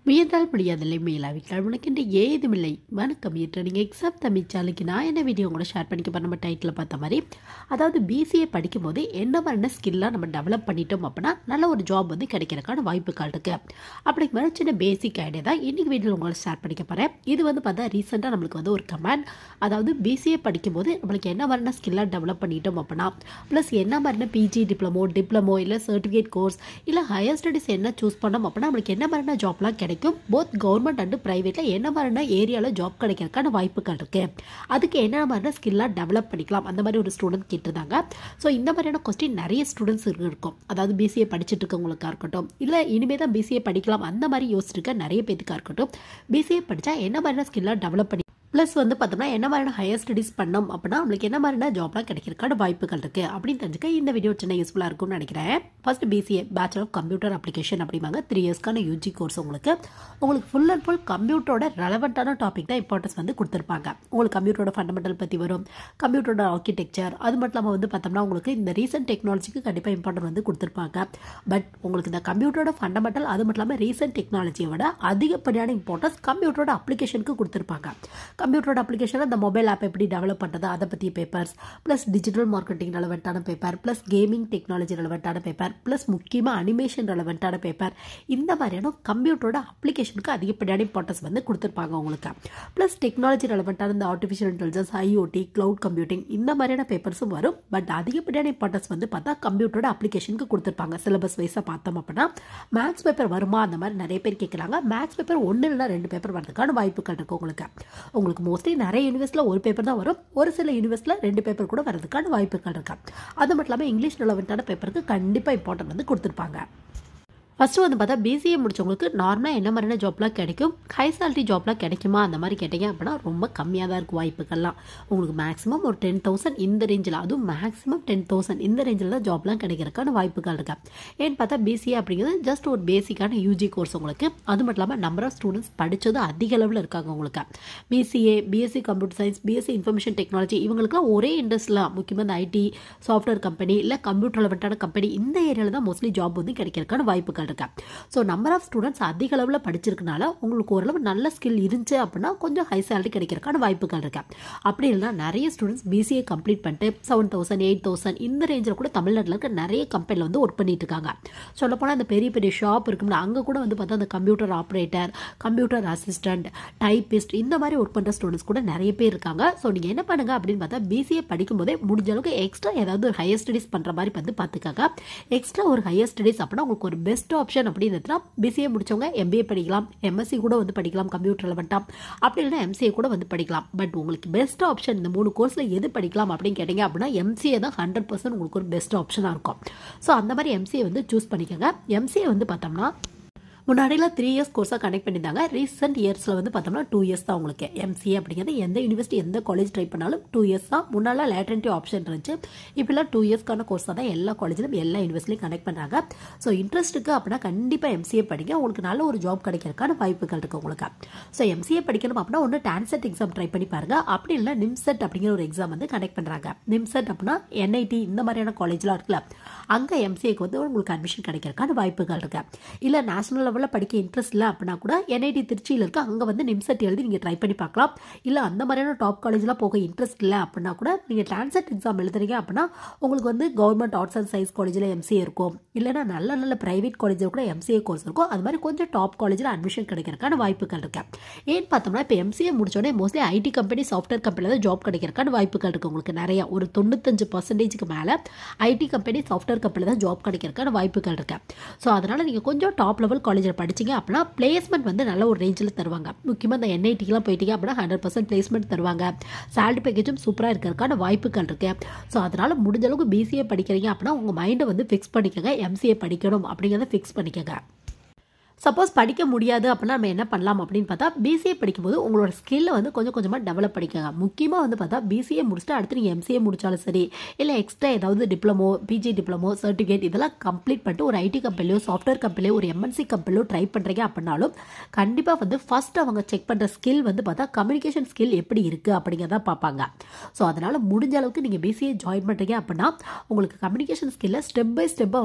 முயன்றால் முடியாதில்லை மேலாவிட்டால் உனக்கென்று ஏதுமில்லை வணக்கம் இன்று நீங்கள் எக்ஸாம் தமிழ் சேனலுக்கு நான் என்ன வீடியோ கூட ஷேர் பண்ணிக்க போற நம்ம டைட்டில் பார்த்த மாதிரி அதாவது பிசிஏ படிக்கும்போது என்ன மாதிரியான ஸ்கில்லாம் நம்ம டெவலப் பண்ணிட்டோம் அப்படின்னா நல்ல ஒரு ஜாப் வந்து கிடைக்கிறதுக்கான வாய்ப்புகள் இருக்கு அப்படி மாதிரி சின்ன பேசிக் ஐடியா தான் இன்னைக்கு வீடியோவில் உங்களை ஷேர் பண்ணிக்க போகிறேன் இது வந்து பார்த்தா ரீசெண்டாக நம்மளுக்கு வந்து ஒரு கமெண்ட் அதாவது பிசிஏ படிக்கும்போது நம்மளுக்கு என்ன மாதிரியான ஸ்கில்லாக டெவலப் பண்ணிட்டோம் அப்படின்னா ப்ளஸ் என்ன மாதிரியான பிஜி டிப்ளமோ டிப்ளமோ இல்லை சர்டிஃபிகேட் கோர்ஸ் இல்லை ஹையர் ஸ்டடீஸ் என்ன சூஸ் பண்ணோம் அப்படின்னா நம்மளுக்கு என்ன மாதிரியான ஜாப்லாம் கிடைக்கும் போத் கவர்மெண்ட் அண்டு ப்ரைவேட்டில் என்ன மாதிரியான ஏரியாவில் ஜாப் கிடைக்கிறதுக்கான வாய்ப்புகள் இருக்குது அதுக்கு என்ன மாதிரியான ஸ்கில்லாக டெவலப் பண்ணிக்கலாம் அந்த மாதிரி ஒரு ஸ்டூடெண்ட் கேட்டிருந்தாங்க ஸோ இந்த மாதிரியான கொஸ்டின் நிறைய ஸ்டூடெண்ட்ஸ் இருக்கும் அதாவது பிசிஏ படிச்சுட்டு இருக்கவங்களுக்கா இருக்கட்டும் இல்லை இனிமேல் தான் பிசிஏ படிக்கலாம் அந்த மாதிரி யோசிச்சிருக்க நிறைய பேத்துக்காக இருக்கட்டும் பிசிஏ படித்தா என்ன மாதிரியான ஸ்கில்லாக டெவலப் பண்ணி ப்ளஸ் வந்து பார்த்தோம்னா என்ன மாதிரியான ஹையர் ஸ்டடீஸ் பண்ணோம் அப்படின்னா நம்மளுக்கு என்ன மாதிரியான ஜாப்லாம் கிடைக்கிறதுக்கான வாய்ப்புகள் இருக்குது அப்படின்னு தெரிஞ்சுக்க இந்த வீடியோ சின்ன யூஸ்ஃபுல்லாக இருக்கும்னு நினைக்கிறேன் first BCA bachelor of computer application அப்படிம்பாங்க த்ரீ இயர்ஸ்க்கான யூஜி கோர்ஸ் உங்களுக்கு உங்களுக்கு ஃபுல் அண்ட் ஃபுல் கம்ப்யூட்டரோட ரெலவெண்ட்டான டாபிக் தான் இம்பார்ட்டன்ஸ் வந்து கொடுத்துருப்பாங்க உங்களுக்கு கம்ப்யூட்டரோட ஃபண்டமெண்டல் பற்றி வரும் கம்ப்யூட்டரோட ஆர்கிடெக்சர் அது மட்டும் இல்லாமல் வந்து பார்த்தோம்னா உங்களுக்கு இந்த ரீசெண்ட் டெக்னாலஜிக்கு கண்டிப்பாக இம்பார்ட்டன்ட் வந்து கொடுத்துருப்பாங்க பட் உங்களுக்கு இந்த கம்ப்யூட்டரோட ஃபண்டமெண்டல் அது மட்டும் இல்லாமல் ரீசெண்ட் டெக்னாலஜியை விட அதிகப்படியான இம்பார்ட்டன்ஸ் கம்ப்யூட்டரோட அப்ளிகேஷனுக்கு கொடுத்துருப்பாங்க கம்ப்யூட்டரோட அப்ளிகேஷனில் இந்த மொபைல் ஆப் எப்படி டெவலப் பண்ணுறது அதை பற்றிய பேப்பர்ஸ் ப்ளஸ் டிஜிட்டல் மார்க்கெட்டிங் ரெலவெண்ட்டான பேப்பர் ப்ளஸ் கேமிங் டெக்னாலஜி ரெலவெண்ட்டான பேப்பர் ப்ளஸ் முக்கியமாக அனிமேஷன் ரெலவெண்ட்டான பேப்பர் இந்த மாதிரியான கம்ப்யூட்டரோட அப்ளிகேஷனுக்கு அதிகப்படியான இம்பார்ட்டன்ஸ் வந்து கொடுத்துருப்பாங்க உங்களுக்கு ப்ளஸ் டெக்னாலஜி ரெலவெண்ட்டான இந்த artificial intelligence IoT cloud computing இந்த மாதிரியான பேப்பர்ஸும் வரும் பட் அதிகப்படியான இம்பார்ட்டன்ஸ் வந்து பார்த்தா கம்ப்யூட்டரோட அப்ளிகேஷனுக்கு கொடுத்துருப்பாங்க சிலபஸ் வைஸாக பார்த்தோம் அப்படின்னா மேக்ஸ் பேப்பர் வருமா அந்த மாதிரி நிறைய பேர் கேட்குறாங்க மேக்ஸ் பேப்பர் ஒன்று இல்லைனா ரெண்டு பேப்பர் வரதுக்கான வாய்ப்புகள் இருக்குது உங்களுக்கு உங்களுக்கு மோஸ்ட்லி நிறைய யூனிவர்ஸில் ஒரு பேப்பர் தான் வரும் ஒரு சில யூனிவர்ஸில் ரெண்டு பேப்பர் கூட வரதுக்கான வாய்ப்புகள் இருக்கு அது மட்டும் இல்லாமல் இங்கிலீஷ் ரெலவெண்ட்டான பேப்பருக்கு கண்டிப்பாக இம்பார்ட்டன்ட் வந்து கொடுத்துருப்பாங்க ஃபஸ்ட்டு வந்து பார்த்தா பிசிஏ முடிச்சவங்களுக்கு நார்மலாக என்ன மாதிரியான ஜாப்லாம் கிடைக்கும் ஹை சேலரி ஜாப்லாம் கிடைக்குமா அந்த மாதிரி கேட்டிங்க அப்படின்னா ரொம்ப கம்மியாக தான் இருக்கும் வாய்ப்புகள்லாம் உங்களுக்கு மேக்ஸிமம் ஒரு டென் தௌசண்ட் இந்த ரேஞ்சில் அதுவும் மேக்ஸிமம் டென் தௌசண்ட் இந்த ரேஞ்சில் தான் ஜாப்லாம் கிடைக்கிறதுக்கான வாய்ப்புகள் இருக்கு ஏன்னு பார்த்தா பிசிஏ அப்படிங்கிறது ஜஸ்ட் ஒரு பேசிக்கான யூஜி கோர்ஸ் உங்களுக்கு அது மட்டும் இல்லாமல் நம்பர் ஆஃப் ஸ்டூடெண்ட்ஸ் படித்தது அதிக அளவில் இருக்காங்க உங்களுக்கு BCA BSc computer science BSc information technology இவங்களுக்குலாம் ஒரே இண்டஸ்ட்ரியில் முக்கியமாக இந்த ஐடி சாஃப்ட்வேர் கம்பெனி இல்லை கம்ப்யூட்டர் ரெலவெண்ட்டான கம்பெனி இந்த ஏரியாவில் தான் மோஸ்ட்லி ஜாப் வந்து கிடைக்கிறதுக்கான வாய்ப்புகள் இருக்கு ஸோ நம்பர் ஆஃப் ஸ்டூடெண்ட்ஸ் அதிக அளவில் படிச்சிருக்கனால உங்களுக்கு ஓரளவு நல்ல ஸ்கில் இருந்துச்சு அப்படின்னா கொஞ்சம் ஹை சேலரி கிடைக்கிறதுக்கான வாய்ப்புகள் இருக்கு அப்படி இல்லைனா நிறைய ஸ்டூடெண்ட்ஸ் பிசிஏ கம்ப்ளீட் பண்ணிட்டு செவன் தௌசண்ட் எயிட் தௌசண்ட் இந்த ரேஞ்சில் கூட தமிழ்நாட்டில் இருக்க நிறைய கம்பெனியில் வந்து ஒர்க் பண்ணிட்டு இருக்காங்க சொல்லப்போனால் அந்த பெரிய பெரிய ஷாப் இருக்கும்ல அங்கே கூட வந்து பார்த்தா அந்த computer operator computer assistant typist இந்த மாதிரி ஒர்க் பண்ணுற ஸ்டூடெண்ட்ஸ் கூட நிறைய பேர் இருக்காங்க ஸோ நீங்கள் என்ன பண்ணுங்க அப்படின்னு பார்த்தா பிசிஏ படிக்கும்போதே முடிஞ்ச அளவுக்கு எக்ஸ்ட்ரா ஏதாவது ஒரு ஹையர் ஸ்டடிஸ் பண்ணுற மாதிரி வந்து பார்த்துக்காங்க எக்ஸ்ட்ரா ஒரு ஹையர் ஸ்டடிஸ் அப்படின்னா உங்களுக்கு ஒரு பெஸ்ட் ஆப்ஷன் அப்படின்னு பிசிஏ முடிச்சவங்க எம்பிஏ படிக்கலாம் எம்எஸ்சி கூட வந்து படிக்கலாம் கம்ப்யூட்டர் ரெலவெண்ட்டாக அப்படி இல்லைனா எம்சிஏ கூட வந்து படிக்கலாம் பட் உங்களுக்கு பெஸ்ட் ஆப்ஷன் இந்த மூணு கோர்ஸில் எது படிக்கலாம் அப்படின்னு கேட்டிங்க அப்படின்னா எம்சிஏ தான் ஹண்ட்ரட் பர்சன்ட் உங்களுக்கு ஒரு பெஸ்ட் ஆப்ஷனாக இருக்கும் ஸோ அந்த மாதிரி எம்சிஏ வந்து சூஸ் பண்ணிக்கோங்க எம்சிஏ வந்து பார்த்தோம்னா முன்னாடிலாம் த்ரீ இயர்ஸ் கோர்ஸாக கனெக்ட் பண்ணியிருந்தாங்க ரீசெண்ட் இயர்ஸில் வந்து பார்த்தோம்னா டூ இயர்ஸ் தான் உங்களுக்கு எம்சிஏ அப்படிங்கிறது எந்த யூனிவர்சிட்டி எந்த காலேஜ் ட்ரை பண்ணாலும் டூ இயர்ஸ் தான் முன்னாலாம் லேட்டன்டி ஆப்ஷன் இருந்துச்சு இப்போலாம் டூ இயர்ஸ்க்கான கோர்ஸாக தான் எல்லா காலேஜிலும் எல்லா யூனிவர்சிட்டியும் கனெக்ட் பண்ணுறாங்க ஸோ இன்ட்ரெஸ்ட்டுக்கு அப்படின்னா கண்டிப்பாக எம்சிஏ படிங்க உங்களுக்கு நல்ல ஒரு ஜாப் கிடைக்கிறதுக்கான வாய்ப்புகள் இருக்குது உங்களுக்கு ஸோ எம்சிஏ படிக்கணும் அப்படின்னா ஒன்று டான்செட் எக்ஸாம் ட்ரை பண்ணி பாருங்க அப்படி இல்லை நிம்செட் அப்படிங்கிற ஒரு எக்ஸாம் வந்து கனெக்ட் பண்ணுறாங்க நிம்செட் அப்படின்னா என்ஐடி இந்த மாதிரியான காலேஜ்லாம் இருக்குல்ல அங்கே எம்சிஏக்கு வந்து உங்களுக்கு அட்மிஷன் கிடைக்கிறதுக்கான வாய்ப்புகள் இருக்கு இல்லை நேஷனல் லெவலில் படிக்க இன்ட்ரெஸ்ட் இல்லை அப்படின்னா கூட என்ஐடி திருச்சியில் இருக்கு அங்கே வந்து நிம்செட் எழுதி நீங்கள் ட்ரை பண்ணி பார்க்கலாம் இல்லை அந்த மாதிரியான டாப் காலேஜ்லாம் போக இன்ட்ரெஸ்ட் இல்லை அப்படின்னா கூட நீங்கள் டான்செட் எக்ஸாம் எழுதுறீங்க அப்படின்னா உங்களுக்கு வந்து கவர்மெண்ட் ஆர்ட்ஸ் அண்ட் சயின்ஸ் காலேஜில் எம்சிஏ இருக்கும் இல்லைனா நல்ல நல்ல ப்ரைவேட் காலேஜில் கூட எம்சிஏ கோர்ஸ் இருக்கும் அது மாதிரி கொஞ்சம் டாப் காலேஜில் அட்மிஷன் கிடைக்கிறதுக்கான வாய்ப்புகள் இருக்கு ஏன்னு பார்த்தோம்னா இப்போ எம்சிஏ முடிச்சோடனே மோஸ்ட்லி ஐடி கம்பெனி சாஃப்ட்வேர் கம்பெனியில் தான் ஜாப் கிடைக்கிறதுக்கான வாய்ப்புகள் இருக்குது உங்களுக்கு நிறைய ஒரு தொண்ணூத்தஞ்சு பர்சன்டேஜுக்கு மேலே ஐடி கம்பெனி சாஃப்ட்வேர் கம்பெனியில் தான் ஜாப் கிடைக்கிறதுக்கான வாய்ப்புகள் இருக்கு ஸோ அதனால் நீங்கள் கொஞ்சம் டாப் லெவல் காலேஜில் படிச்சிங்க அப்படின்னா பிளேஸ்மெண்ட் வந்து நல்ல ஒரு ரேஞ்சில் தருவாங்க முக்கியமாக இந்த என்ஐடிக்கெலாம் போயிட்டீங்க அப்படின்னா ஹண்ட்ரட் பர்சன்ட் பிளேஸ்மெண்ட் தருவாங்க சேலரி பேக்கேஜும் சூப்பராக இருக்கிறதுக்கான வாய்ப்புகள் இருக்கு ஸோ அதனால் முடிஞ்ச அளவுக்கு பிசிஏ படிக்கிறீங்க அப்படின்னா உங்கள் மைண்டை வந்து ஃபிக்ஸ் பண்ணிக்கோங்க எம்சிஏ படிக்கணும் அப்படிங்கிறத ஃபிக்ஸ் பண்ணிக்கோங்க சப்போஸ் படிக்க முடியாது அப்படின்னா நம்ம என்ன பண்ணலாம் அப்படின்னு பார்த்தா பிசிஏ படிக்கும்போது உங்களோட ஸ்கில்லை வந்து கொஞ்சம் கொஞ்சமாக டெவலப் பண்ணிக்கோங்க முக்கியமாக வந்து பார்த்தா பிசிஏ முடிச்சுட்டு அடுத்து நீங்கள் எம்சிஏ முடிச்சாலும் சரி இல்லை எக்ஸ்ட்ரா ஏதாவது டிப்ளமோ பிஜி டிப்ளமோ சர்டிஃபிகேட் இதெல்லாம் கம்ப்ளீட் பண்ணிட்டு ஒரு ஐடி கம்பெனிலையோ சாஃப்ட்வேர் கம்பெனிலையோ ஒரு எம்என்சி கம்பெனிலையோ ட்ரை பண்ணுறீங்க அப்படின்னாலும் கண்டிப்பாக வந்து ஃபர்ஸ்ட் அவங்க செக் பண்ணுற ஸ்கில் வந்து பார்த்தா கம்யூனிகேஷன் ஸ்கில் எப்படி இருக்குது அப்படிங்கிறத பார்ப்பாங்க ஸோ அதனால் முடிஞ்ச அளவுக்கு நீங்கள் பிசிஏ ஜாயின் பண்ணுறீங்க அப்படின்னா உங்களுக்கு கம்யூனிகேஷன் ஸ்கில்லை ஸ்டெப் பை ஸ்டெப்பாக வந்து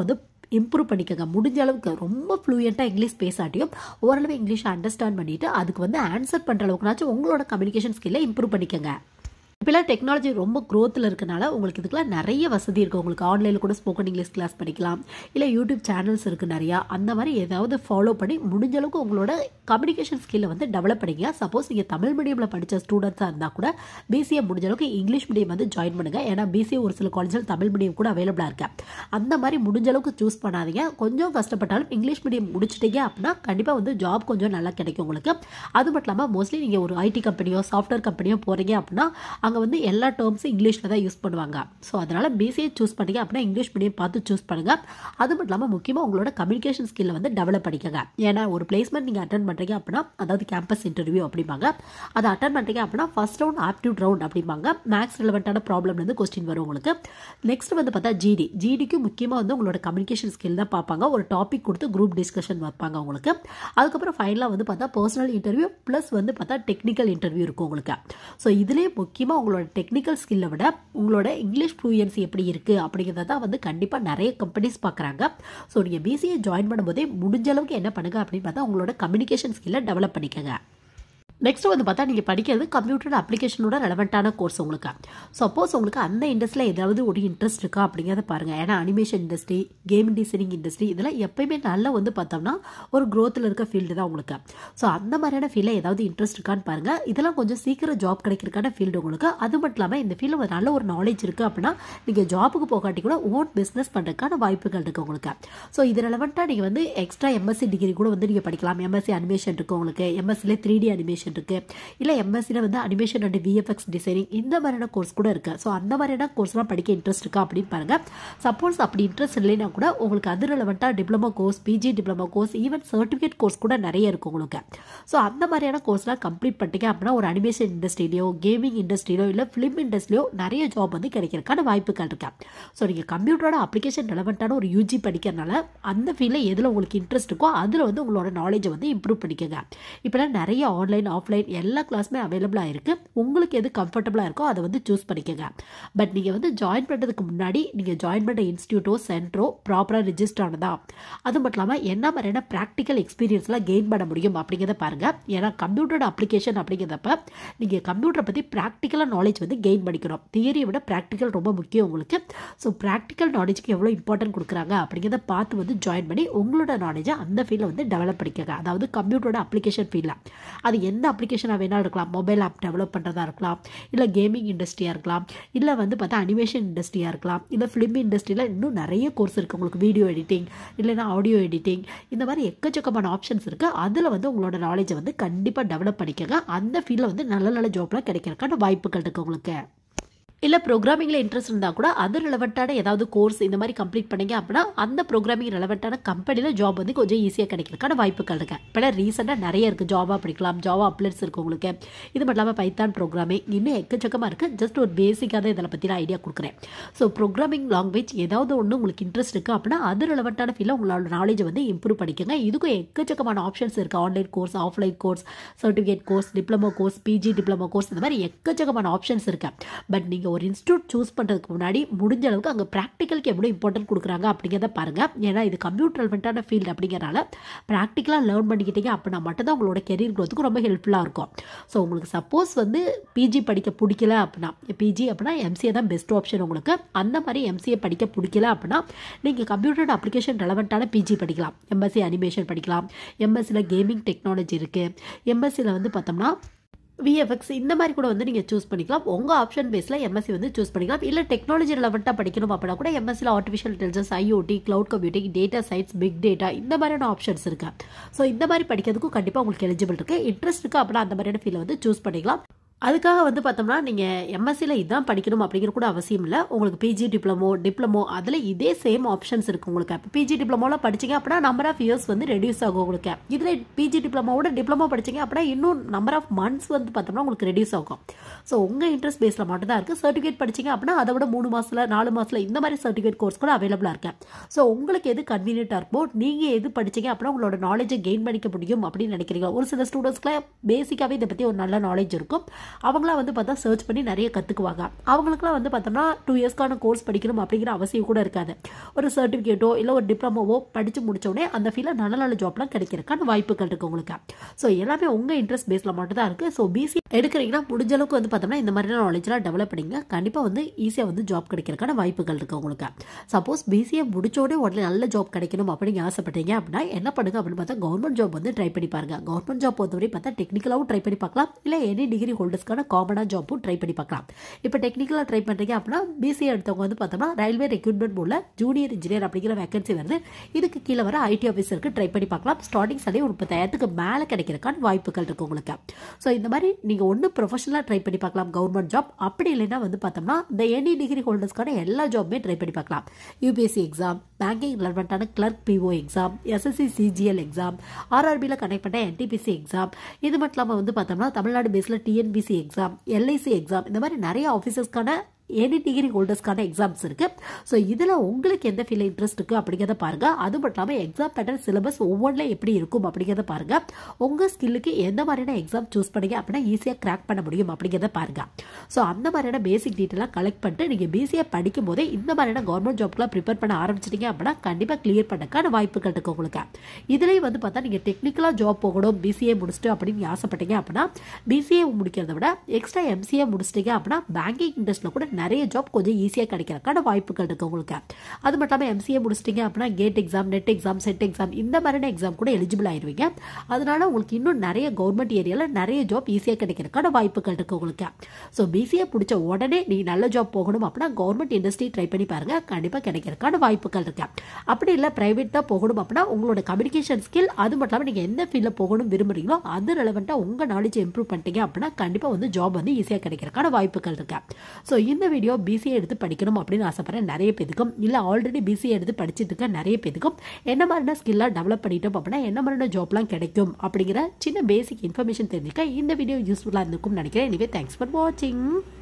இம்ப்ரூவ் பண்ணிக்கோங்க முடிஞ்ச அளவுக்கு ரொம்ப ஃப்ளூயண்ட்டாக இங்கிலீஷ் பேசாட்டியும் ஓரளவு இங்கிலீஷை அண்டர்ஸ்டாண்ட் பண்ணிவிட்டு அதுக்கு வந்து ஆன்சர் பண்ணுற அளவுக்குனாச்சும் உங்களோட கம்யூனிகேஷன் ஸ்கில்லை இம்ப்ரூவ் பண்ணிக்கோங்க இப்போலாம் டெக்னாலஜி ரொம்ப க்ரோத்தில் இருக்கனால உங்களுக்கு இதுக்கெல்லாம் நிறைய வசதி இருக்குது உங்களுக்கு ஆன்லைனில் கூட ஸ்போக்கன் இங்கிலீஷ் கிளாஸ் படிக்கலாம் இல்லை யூடியூப் சேனல்ஸ் இருக்குது நிறையா அந்த மாதிரி ஏதாவது ஃபாலோ பண்ணி முடிஞ்ச அளவுக்கு உங்களோட கம்யூனிகேஷன் ஸ்கில்லை வந்து டெவலப் பண்ணிங்க சப்போஸ் நீங்கள் தமிழ் மீடியமில் படித்த ஸ்டூடெண்ட்ஸாக இருந்தால் கூட பிசிஏ முடிஞ்ச அளவுக்கு இங்கிலீஷ் மீடியம் வந்து ஜாயின் பண்ணுங்கள் ஏன்னா பிசிஏ ஒரு சில காலேஜில் தமிழ் மீடியம் கூட அவைலபிளாக இருக்கு அந்த மாதிரி முடிஞ்ச அளவுக்கு சூஸ் பண்ணாதீங்க கொஞ்சம் கஷ்டப்பட்டாலும் இங்கிலீஷ் மீடியம் முடிச்சிட்டீங்க அப்படின்னா கண்டிப்பாக வந்து ஜாப் கொஞ்சம் நல்லா கிடைக்கும் உங்களுக்கு அது மட்டும் இல்லாமல் மோஸ்ட்லி நீங்கள் ஒரு ஐடி கம்பெனியோ சாஃப்ட்வேர் கம்பெனியோ போகிறீங்க அப்படின்னா அங்கே வந்து எல்லா டேர்ம்ஸும் இங்கிலீஷில் தான் யூஸ் பண்ணுவாங்க ஸோ அதனால் பிசிஏ சூஸ் பண்ணிங்க அப்படின்னா இங்கிலீஷ் மீடியம் பார்த்து சூஸ் பண்ணுங்கள் அது மட்டும் இல்லாமல் முக்கியமாக உங்களோட கம்யூனிகேஷன் ஸ்கில்லை வந்து டெவலப் பண்ணிக்கோங்க ஏன்னா ஒரு பிளேஸ்மெண்ட் நீங்கள் அட்டன் பண்ணுறீங்க அப்படின்னா அதாவது கேம்பஸ் இன்டர்வியூ அப்படிம்பாங்க அதை அட்டன் பண்ணுறீங்க அப்படின்னா ஃபர்ஸ்ட் ரவுண்ட் ஆப்டியூட் ரவுண்ட் அப்படிம்பாங்க மேக்ஸ் ரிலவெண்ட்டான ப்ராப்ளம்லேருந்து கொஸ்டின் வரும் உங்களுக்கு நெக்ஸ்ட் வந்து பார்த்தா ஜிடி ஜிடிக்கு முக்கியமாக வந்து உங்களோட கம்யூனிகேஷன் ஸ்கில் தான் பார்ப்பாங்க ஒரு டாபிக் கொடுத்து குரூப் டிஸ்கஷன் வைப்பாங்க உங்களுக்கு அதுக்கப்புறம் ஃபைனலாக வந்து பார்த்தா பர்சனல் இன்டர்வியூ ப்ளஸ் வந்து பார்த்தா டெக்னிக்கல் இன்டர்வியூ இருக்கும் உங்களுக்கு ஸோ இதுலேயே முக்கியமாக உங்களோட டெக்னிக்கல் ஸ்கில்லை விட உங்களோட இங்கிலீஷ் ஃப்ளூயன்சி எப்படி இருக்குது அப்படிங்கிறத தான் வந்து கண்டிப்பாக நிறைய கம்பெனிஸ் பார்க்குறாங்க ஸோ நீங்கள் பிசிஏ ஜாயின் பண்ணும்போதே முடிஞ்ச அளவுக்கு என்ன பண்ணுங்க அப்படின்னு பார்த்தா உங்களோட கம்யூனிகேஷன் ஸ்கில்லை டெவலப் பண்ணிக்கோங்க நெக்ஸ்ட் வந்து பார்த்தா நீங்கள் படிக்கிறது கம்ப்யூட்டர் அப்ளிகேஷனோட ரெலவெண்ட்டான கோர்ஸ் உங்களுக்கு சப்போஸ் உங்களுக்கு அந்த இண்டஸ்ட்ரியில் ஏதாவது ஒரு இன்ட்ரெஸ்ட் இருக்கா அப்படிங்கிறத பாருங்கள் ஏன்னா animation industry game designing industry இதெல்லாம் எப்பயுமே நல்லா வந்து பார்த்தோம்னா ஒரு க்ரோத்தில் இருக்க ஃபீல்டு தான் உங்களுக்கு ஸோ அந்த மாதிரியான ஃபீல்டில் ஏதாவது இன்ட்ரெஸ்ட் இருக்கான்னு பாருங்கள் இதெல்லாம் கொஞ்சம் சீக்கிரம் ஜாப் கிடைக்கிறதுக்கான ஃபீல்டு உங்களுக்கு அது மட்டும் இல்லாமல் இந்த ஃபீல்டில் நல்ல ஒரு நாலேஜ் இருக்குது அப்படின்னா நீங்கள் ஜாபுக்கு போகாட்டி கூட ஓன் பிஸ்னஸ் பண்ணுறதுக்கான வாய்ப்புகள் இருக்குது உங்களுக்கு ஸோ இது ரெலவெண்ட்டாக நீங்கள் வந்து எக்ஸ்ட்ரா எம்எஸ்சி டிகிரி கூட வந்து நீங்கள் படிக்கலாம் எம்எஸ்சி அனிமேஷன் இருக்குது உங்களுக்கு எம்எஸ்சிலே த்ரீ டி அனிமேஷன் இருக்குது இல்லை எம்எஸ்சியில் வந்து அனிமேஷன் அண்ட் விஎஃப்எக்ஸ் டிசைனிங் இந்த மாதிரியான கோர்ஸ் கூட இருக்குது ஸோ அந்த மாதிரியான கோர்ஸ்லாம் படிக்க இன்ட்ரெஸ்ட் இருக்கா அப்படின்னு பாருங்கள் சப்போஸ் அப்படி இன்ட்ரெஸ்ட் இல்லைன்னா கூட உங்களுக்கு அது ரெலவெண்ட்டாக diploma course PG diploma course even certificate course கூட நிறைய இருக்கும் உங்களுக்கு ஸோ அந்த மாதிரியான கோர்ஸ்லாம் கம்ப்ளீட் பண்ணிட்டீங்க அப்படின்னா ஒரு அனிமேஷன் இண்டஸ்ட்ரியிலையோ கேமிங் இண்டஸ்ட்ரியிலோ இல்லை ஃபிலிம் இண்டஸ்ட்ரியிலோ நிறைய ஜாப் வந்து கிடைக்கிறதுக்கான வாய்ப்புகள் இருக்கு ஸோ நீங்கள் கம்ப்யூட்டரோட அப்ளிகேஷன் ரெலவெண்ட்டான ஒரு யூஜி படிக்கிறனால அந்த ஃபீல்டில் எதில் உங்களுக்கு இன்ட்ரெஸ்ட் இருக்கோ அதில் வந்து உங்களோட நாலேஜை வந்து இம்ப்ரூவ் பண்ணிக்கோங்க இப்போலாம் நிறைய ஆன்லைன் ஆஃப்லைன் எல்லா கிளாஸுமே அவைலபிளாக இருக்குது உங்களுக்கு எது கம்ஃபர்டபுளாக இருக்கோ அதை வந்து சூஸ் பண்ணிக்கோங்க பட் நீங்கள் வந்து ஜாயின் பண்ணுறதுக்கு முன்னாடி நீங்கள் ஜாயின் பண்ணுற இன்ஸ்டியூட்டோ சென்டரோ ப்ராப்பராக ரிஜிஸ்டர் ஆனதா அது மட்டும் இல்லாமல் என்ன மாதிரியான ப்ராக்டிக்கல் எக்ஸ்பீரியன்ஸ்லாம் கெயின் பண்ண முடியும் அப்படிங்கிறத பாருங்கள் ஏன்னா கம்ப்யூட்டரோட அப்ளிகேஷன் அப்படிங்கிறப்ப நீங்கள் கம்ப்யூட்டரை பற்றி ப்ராக்டிக்கலாக நாலேஜ் வந்து கெயின் பண்ணிக்கணும் தியரியை விட ப்ராக்டிக்கல் ரொம்ப முக்கியம் உங்களுக்கு ஸோ ப்ராக்டிக்கல் நாலேஜ்க்கு எவ்வளோ இம்பார்ட்டன்ட் கொடுக்குறாங்க அப்படிங்கிறத பார்த்து வந்து ஜாயின் பண்ணி உங்களோட நாலேஜை அந்த ஃபீல்டில் வந்து டெவலப் பண்ணிக்கோங்க அதாவது கம்ப்யூட்டரோட அப்ளிகேஷன் ஃபீல்டில் அது எந்த அப்ளிகேஷனாக வேணாலும் இருக்கலாம் மொபைல் ஆப் டெவலப் பண்ணுறதா இருக்கலாம் இல்லை கேமிங் இண்டஸ்ட்ரியாக இருக்கலாம் இல்லை வந்து பார்த்தா அனிமேஷன் இண்டஸ்ட்ரியாக இருக்கலாம் இல்லை ஃபிலிம் இண்டஸ்ட்ரியில் இன்னும் நிறைய கோர்ஸ் இருக்குது உங்களுக்கு வீடியோ எடிட்டிங் இல்லைன்னா ஆடியோ எடிட்டிங் இந்த மாதிரி எக்கச்சக்கமான ஆப்ஷன்ஸ் இருக்குது அதில் வந்து உங்களோட நாலேஜை வந்து கண்டிப்பாக டெவலப் பண்ணிக்கோங்க அந்த ஃபீல்டில் வந்து நல்ல நல்ல ஜாப்லாம் கிடைக்கிறதுக்கான வாய்ப்புகள் இருக்குது உங்களுக்கு இல்லை ப்ரோக்ராமிங்கில் இன்ட்ரெஸ்ட் இருந்தால் கூட அது ரிலவெண்ட்டான ஏதாவது கோர்ஸ் இந்த மாதிரி கம்ப்ளீட் பண்ணீங்க அப்படின்னா அந்த ப்ரோக்ராமிங் ரிலவெண்ட்டான கம்பெனியில் ஜாப் வந்து கொஞ்சம் ஈஸியாக கிடைக்கிறதுக்கான வாய்ப்புகள் இருக்கு இப்போலாம் ரீசெண்டாக நிறைய இருக்குது ஜாவா படிக்கலாம் ஜாவா அப்ளேட்ஸ் இருக்குது உங்களுக்கு இது மட்டும் இல்லாமல் பைத்தான் ப்ரோக்ராமிங் இன்னும் எக்கச்சக்கமாக இருக்குது ஜஸ்ட் ஒரு பேசிக்காக தான் இதில் பற்றி நான் ஐடியா கொடுக்குறேன் ஸோ ப்ரோக்ராமிங் லாங்குவேஜ் ஏதாவது ஒன்று உங்களுக்கு இன்ட்ரெஸ்ட் இருக்குது அப்படின்னா அது ரிலவெண்ட்டான ஃபீல்டில் உங்களோட நாலேஜை வந்து இம்ப்ரூவ் பண்ணிக்கோங்க இதுக்கும் எக்கச்சக்கமான ஆப்ஷன்ஸ் இருக்குது online course offline course certificate course diploma course PG diploma course இந்த மாதிரி எக்கச்சக்கமான ஆப்ஷன்ஸ் இருக்குது பட் நீங்கள் ஒரு இன்ஸ்டியூட் சூஸ் பண்ணுறதுக்கு முன்னாடி முடிஞ்ச அளவுக்கு அங்கே ப்ராக்டிக்கலுக்கு எவ்வளோ இம்பார்ட்டன்ட் கொடுக்குறாங்க அப்படிங்கிறத பாருங்கள் ஏன்னா இது கம்ப்யூட்டர் ரெலவெண்ட்டான ஃபீல்டு அப்படிங்கிறனால ப்ராக்டிக்கலாக லேர்ன் பண்ணிக்கிட்டீங்க அப்படின்னா மட்டும்தான் உங்களோட கெரியர் க்ரோத்துக்கு ரொம்ப ஹெல்ப்ஃபுல்லாக இருக்கும் ஸோ உங்களுக்கு சப்போஸ் வந்து பிஜி படிக்க பிடிக்கல அப்படின்னா பிஜி அப்படின்னா எம்சிஏ தான் பெஸ்ட் ஆப்ஷன் உங்களுக்கு அந்த மாதிரி எம்சிஏ படிக்க பிடிக்கல அப்படின்னா நீங்கள் கம்ப்யூட்டர் அப்ளிகேஷன் ரெலவெண்ட்டான பிஜி படிக்கலாம் எம்எஸ்சி அனிமேஷன் படிக்கலாம் எம்எஸ்சியில் கேமிங் டெக்னாலஜி இருக்குது எம்எஸ்சியில் வந்து பார்த்தோம்னா விஎஃப்எக்ஸ் இந்த மாதிரி கூட வந்து நீங்கள் சூஸ் பண்ணிக்கலாம் உங்கள் ஆப்ஷன் பேஸில் எம்எஸ்சி வந்து சூஸ் பண்ணிக்கலாம் இல்லை டெக்னாலஜி ரிலவெண்ட்டாக படிக்கணும் அப்படின்னா கூட எம்எஸ்சியில் artificial intelligence IoT cloud computing data science big data இந்த மாதிரியான ஆப்ஷன்ஸ் இருக்கு ஸோ இந்த மாதிரி படிக்கிறதுக்கும் கண்டிப்பாக உங்களுக்கு எலிஜிபிள் இருக்குது இன்ட்ரெஸ்ட் இருக்குது அப்படின்னா அந்த மாதிரியான ஃபீல்டை வந்து சூஸ் பண்ணிக்கலாம் அதுக்காக வந்து பார்த்தோம்னா நீங்கள் எம்எஸ்சியில் இதான் படிக்கணும் அப்படிங்கிற கூட அவசியம் இல்லை உங்களுக்கு பிஜி டிப்ளமோ டிப்ளமோ அதில் இதே சேம் ஆப்ஷன்ஸ் இருக்குது உங்களுக்கு இப்போ பிஜி டிப்ளமோவில் படிச்சிங்க அப்படின்னா நம்பர் ஆஃப் இயர்ஸ் வந்து ரெடியூஸ் ஆகும் உங்களுக்கு இதில் பிஜி டிப்ளமோவோட டிப்ளமோ படிச்சிங்க அப்படின்னா இன்னும் நம்பர் ஆஃப் மந்த்ஸ் வந்து பார்த்தோம்னா உங்களுக்கு ரெடியூஸ் ஆகும் ஸோ உங்கள் இன்ட்ரெஸ்ட் பேஸில் மட்டும் தான் இருக்குது சர்டிஃபிகேட் படிச்சிங்க அப்படின்னா அதை விட மூணு மாதத்தில் நாலு மாதத்தில் இந்த மாதிரி சர்டிஃபிகேட் கோர்ஸ் கூட அவைலபிளாக இருக்கு ஸோ உங்களுக்கு எது கன்வீனியண்ட்டாக இருக்கோ நீங்கள் எது படிச்சிங்க அப்படின்னா உங்களோட நாலேஜை கெயின் பண்ணிக்க முடியும் அப்படின்னு நினைக்கிறீங்க ஒரு சில ஸ்டூடெண்ட்ஸ்க்குலாம் பேசிக்காகவே இதை பற்றி ஒரு நல்ல நாலேஜ் இருக்கும் அவங்களாம் வந்து பார்த்தா சர்ச் பண்ணி நிறைய கற்றுக்குவாங்க அவங்களுக்குலாம் வந்து பார்த்தோம்னா டூ இயர்ஸ்க்கான கோர்ஸ் படிக்கணும் அப்படிங்கிற அவசியம் கூட இருக்காது ஒரு சர்டிஃபிகேட்டோ இல்லை ஒரு டிப்ளமோவோ படித்து முடிச்சோடனே அந்த ஃபீல்டில் நல்ல நல்ல ஜாப்லாம் கிடைக்கிறதுக்கான வாய்ப்புகள் இருக்குது உங்களுக்கு ஸோ எல்லாமே உங்கள் இன்ட்ரெஸ்ட் பேஸில் மட்டும் தான் இருக்குது ஸோ பிசி எடுக்கிறீங்கன்னா முடிஞ்ச அளவுக்கு வந்து பார்த்தோம்னா இந்த மாதிரியான நாலேஜ்லாம் டெவலப் பண்ணிங்க கண்டிப்பாக வந்து ஈஸியாக வந்து ஜாப் கிடைக்கிறதுக்கான வாய்ப்புகள் இருக்குது உங்களுக்கு சப்போஸ் பிசிஏ முடிச்சோடனே உடனே நல்ல ஜாப் கிடைக்கணும் அப்படின்னு ஆசைப்பட்டீங்க அப்படின்னா என்ன பண்ணுங்க அப்படின்னு பார்த்தா கவர்மெண்ட் ஜாப் வந்து ட்ரை பண்ணி பாருங்க கவர்மெண்ட் ஜாப் பொறுத்தவரை பார்த்தா டெக்னிக்கலாகவும் ட்ரை பண்ணி பார்க்கலாம் இல்லை எனி டிகிரி ஹோல்டர்ஸ்க்கான காமனாக ஜாப்பும் ட்ரை பண்ணி பார்க்கலாம் இப்போ டெக்னிக்கலாக ட்ரை பண்ணுறீங்க அப்படின்னா பிசிஏ எடுத்தவங்க வந்து பார்த்தோம்னா ரயில்வே ரெக்ரூட்மெண்ட் போல ஜூனியர் இன்ஜினியர் அப்படிங்கிற வேகன்சி வருது இதுக்கு கீழே வர ஐடி ஆஃபீஸருக்கு ட்ரை பண்ணி பார்க்கலாம் ஸ்டார்டிங் சலே ஒரு முப்பத்தாயிரத்துக்கு மேலே கிடைக்கிறக்கான வாய்ப்புகள் இருக்குது உங்களுக்கு ஸோ இந்த மாதிரி நீங்கள் ஒன்று ப்ரொஃபஷனலாக ட்ரை பண்ணி பார்க்கலாம் கவர்மெண்ட் ஜாப் அப்படி இல்லைன்னா வந்து பார்த்தோம்னா இந்த எனி டிகிரி ஹோல்டர்ஸ்க்கான எல்லா ஜாப்புமே ட்ரை பண்ணி பார்க்கலாம் யூபிஎஸ்சி எக்ஸாம் பேங்கிங் ரிலவெண்ட்டான clerk PO exam SSC CGL exam ஆர்ஆர்பியில் கனெக்ட் பண்ண என்டிபிசி எக்ஸாம் இது மட்டும் இல்லாமல் வந்து பார்த்தோம்னா தமிழ்நாடு பேஸில் டிஎன்பிசி எக்ஸாம் எல்ஐசி எக்ஸாம் இந்த மாதிரி நிறைய ஆஃபீஸர்ஸ்க்கான எனி டிகிரி ஹோல்டர்ஸ்க்கான எக்ஸாம்ஸ் இருக்குது ஸோ இதில் உங்களுக்கு எந்த ஃபீல்டில் இன்ட்ரெஸ்ட் இருக்குது அப்படிங்கிறத பாருங்கள் அது மட்டும் இல்லாமல் எக்ஸாம் பேட்டர்ன் சிலபஸ் ஒவ்வொன்றில் எப்படி இருக்கும் அப்படிங்கிறத பாருங்கள் உங்கள் ஸ்கில்லுக்கு எந்த மாதிரியான எக்ஸாம் சூஸ் பண்ணீங்க அப்படின்னா ஈஸியாக கிராக் பண்ண முடியும் அப்படிங்கிறத பாருங்கள் ஸோ அந்த மாதிரியான பேசிக் டீட்டெயிலாக கலெக்ட் பண்ணிட்டு நீங்கள் பிசிஏ படிக்கும் போதே இந்த மாதிரியான கவர்மெண்ட் ஜாப்க்குலாம் ப்ரிப்பேர் பண்ண ஆரம்பிச்சிட்டிங்க அப்படின்னா கண்டிப்பாக கிளியர் பண்ணக்கான வாய்ப்புகள் இருக்குது உங்களுக்கு இதுலேயும் வந்து பார்த்தா நீங்கள் டெக்னிக்கலாக ஜாப் போகணும் பிசிஏ முடிச்சுட்டு அப்படின்னு ஆசைப்பட்டீங்க அப்படின்னா பிசிஏ முடிக்கிறத விட எக்ஸ்ட்ரா எம்சிஏ முடிச்சிட்டிங்க அப்படின்னா பேங்கிங் இண்டஸ்ட்ரியில் கூட நிறைய ஜாப் கொஞ்சம் ஈஸியாக கிடைக்கிறக்கான வாய்ப்புகள் இருக்குது உங்களுக்கு அது மட்டும் இல்லாமல் எம்சிஏ முடிச்சிட்டிங்க அப்படின்னா GATE exam NET exam SET exam இந்த மாதிரியான எக்ஸாம் கூட எலிஜிபிள் ஆயிருவீங்க அதனால உங்களுக்கு இன்னும் நிறைய கவர்மெண்ட் ஏரியாவில் நிறைய ஜாப் ஈஸியாக கிடைக்கிறக்கான வாய்ப்புகள் இருக்குது உங்களுக்கு ஸோ பிசிஏ பிடிச்ச உடனே நீ நல்ல ஜாப் போகணும் அப்படின்னா கவர்மெண்ட் இண்டஸ்ட்ரி ட்ரை பண்ணி பாருங்க கண்டிப்பாக கிடைக்கிறக்கான வாய்ப்புகள் இருக்கு அப்படி இல்லை பிரைவேட் தான் போகணும் அப்படின்னா உங்களோட கம்யூனிகேஷன் ஸ்கில் அது மட்டும் இல்லாமல் நீங்கள் எந்த ஃபீல்டில் போகணும் விரும்புறீங்களோ அது ரெலவெண்ட்டாக உங்கள் நாலேஜ் இம்ப்ரூவ் பண்ணிட்டீங்க அப்படின்னா கண்டிப்பாக வந்து ஜாப் வந்து ஈஸியாக கிடைக்கிறக்கான வாய்ப்புகள் இருக்கு ஸோ இந்த வீடியோ பிசிஏ எடுத்து படிக்கணும் அப்படின்னு ஆசைப்படுறேன் நிறைய பேருக்கும் இல்லை ஆல்ரெடி பிசிஏ எடுத்து படிச்சுட்டு இருக்க நிறைய பேருக்கும் என்ன மாதிரியான ஸ்கில்லாக டெவலப் பண்ணிட்டோம் அப்படின்னா என்ன மாதிரியான ஜாப்லாம் கிடைக்கும் அப்படிங்கிற சின்ன பேசிக் இன்ஃபர்மேஷன் தெரிஞ்சுக்க இந்த வீடியோ யூஸ்ஃபுல்லாக இருந்திருக்கும்னு நினைக்கிறேன் எனவே தேங்க்ஸ் ஃபார் வாட்சிங்